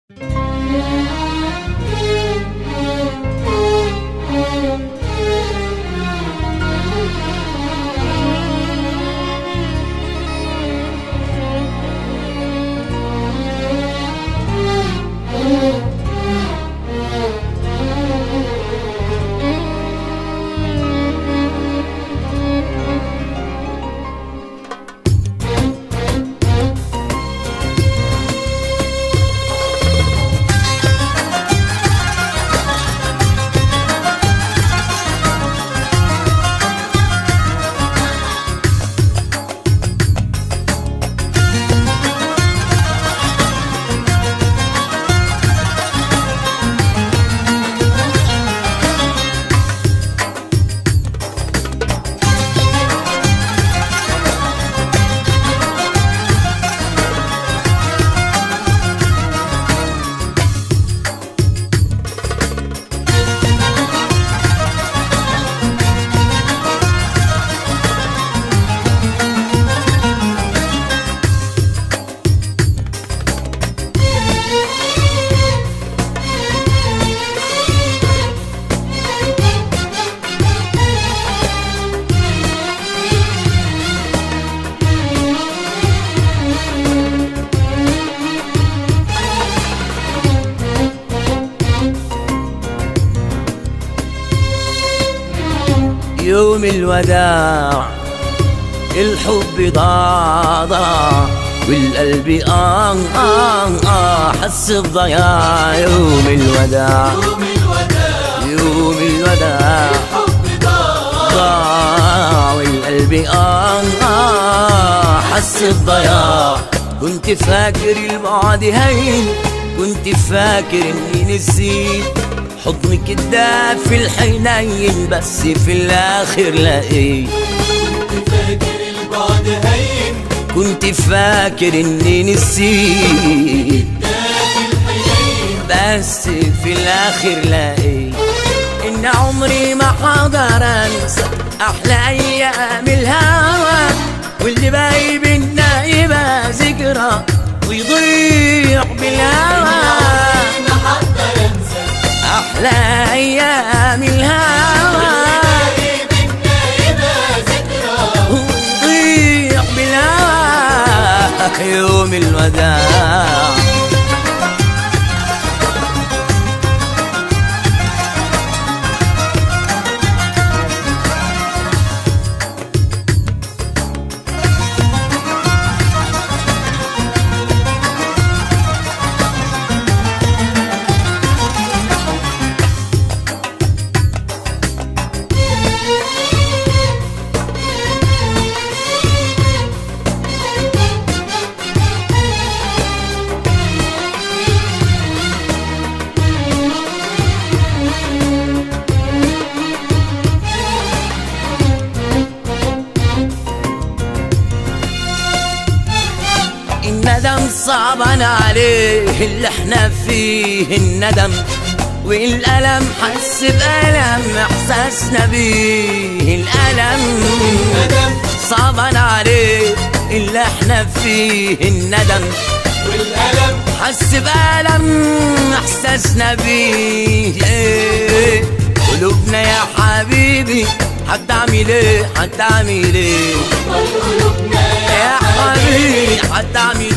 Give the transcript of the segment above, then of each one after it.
يوم الوداع الحب ضاع ضاع والقلب آه آه آه حس بضياع يوم الوداع يوم الوداع يوم الوداع الحب ضاع ضاع والقلب آه آه حس بضياع كنت فاكر البعد هين كنت فاكر اني نسيت حضنك الدافي الحنين بس في الاخر لقيت كنت فاكر البعد هين كنت فاكر اني نسيت دافي الحنين بس في الاخر لقيت ان عمري ما حقدر انسى احلى ايام الهوى واللي باقي بينا يبقى ذكرى ويضيع بالهوى ما حقدر انسى احلى ايام الهوى باقي بينا يبقى ذكرى ويضيع بالهوى يوم الوداع الندم صعبان عليه اللي احنا فيه الندم والألم حس بألم إحساسنا بيه الألم ندم صعبان عليه اللي احنا فيه الندم والألم حس بألم إحساسنا بيه إيه. قلوبنا يا حبيبي هتعمل ايه هتعمل ايه قلوبنا يا حبيبي هتعمل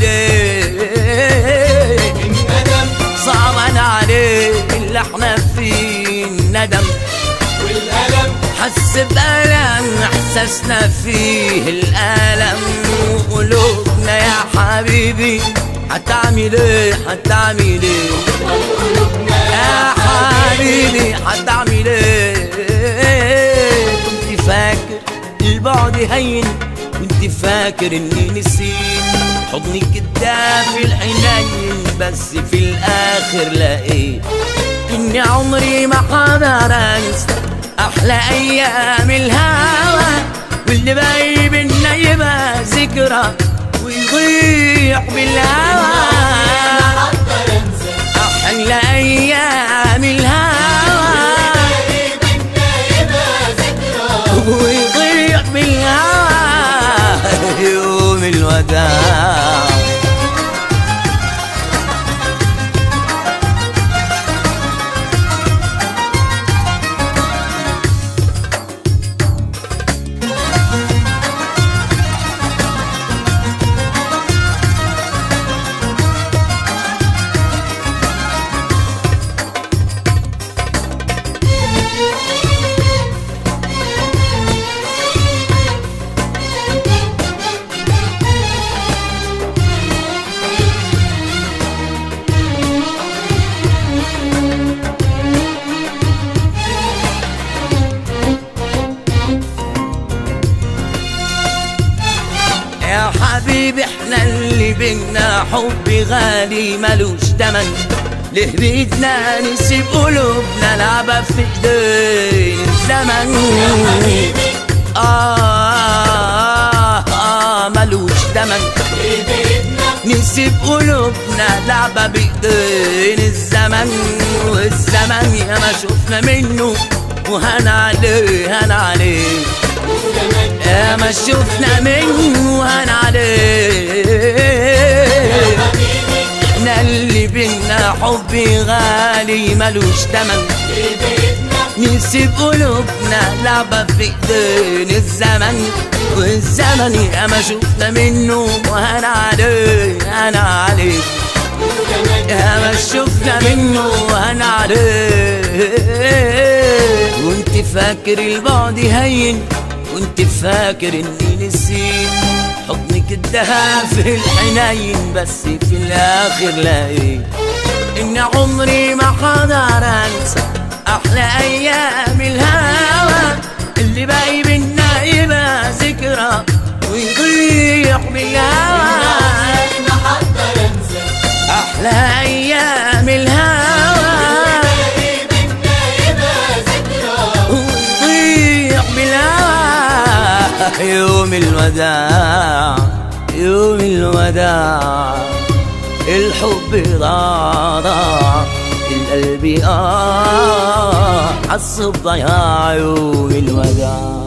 ايه الندم صعبان عليه اللي احنا فيه الندم والألم حس بألم احساسنا فيه الألم وقلوبنا يا حبيبي هتعمل ايه هتعمل ايه قلوبنا يا حبيبي هتعمل ايه كنت فاكر البعد هين كنت فاكر اني نسيت حضنك الدافي الحنين بس في الاخر لقيت اني عمري ما حقدر انسى احلى ايام الهوى واللي باقي بينا يبقى ذكرى ويضيع بالهوى حقدر انسى أحلى أيام الهوى باقي بينا يبقى ذكرى ويضيع بالهوى يوم الوداع حبيبي احنا اللي بينا حب غالي ملوش تمن ليه بدنا نسيب قلوبنا لعبة في ايدين الزمن حبيبي آه, آه ملوش تمن في بيتنا نسيب قلوبنا لعبة بإيدين الزمن والزمن يا ما شفنا منه وهنا عليه هنا عليه وزمن يا ما شفنا منه وهنا عليه حبيبي احنا اللي بينا حب غالي ملوش تمن في بيتنا نسيب قلوبنا لعبة في ايدين الزمن والزمن يا ما شفنا منه وهنا عليه هنا عليه وزمن يا ما شفنا منه وهنا عليه وانت فاكر البعد هين وانت فاكر اني نسيت حضنك الدهى في الحنين بس في الاخر لقيت ان عمري ما قدر انسى احلى ايام الهوى اللي باقي بينا يبقى ذكرى ويضيع بالهوى احنا حقدر انسى احلى ايام الهوى باقي بينا يبقى ذكرى ويضيع بالهوى يوم الوداع يوم الوداع الحب ضاع ضاع القلب آه حس بضياع يوم الوداع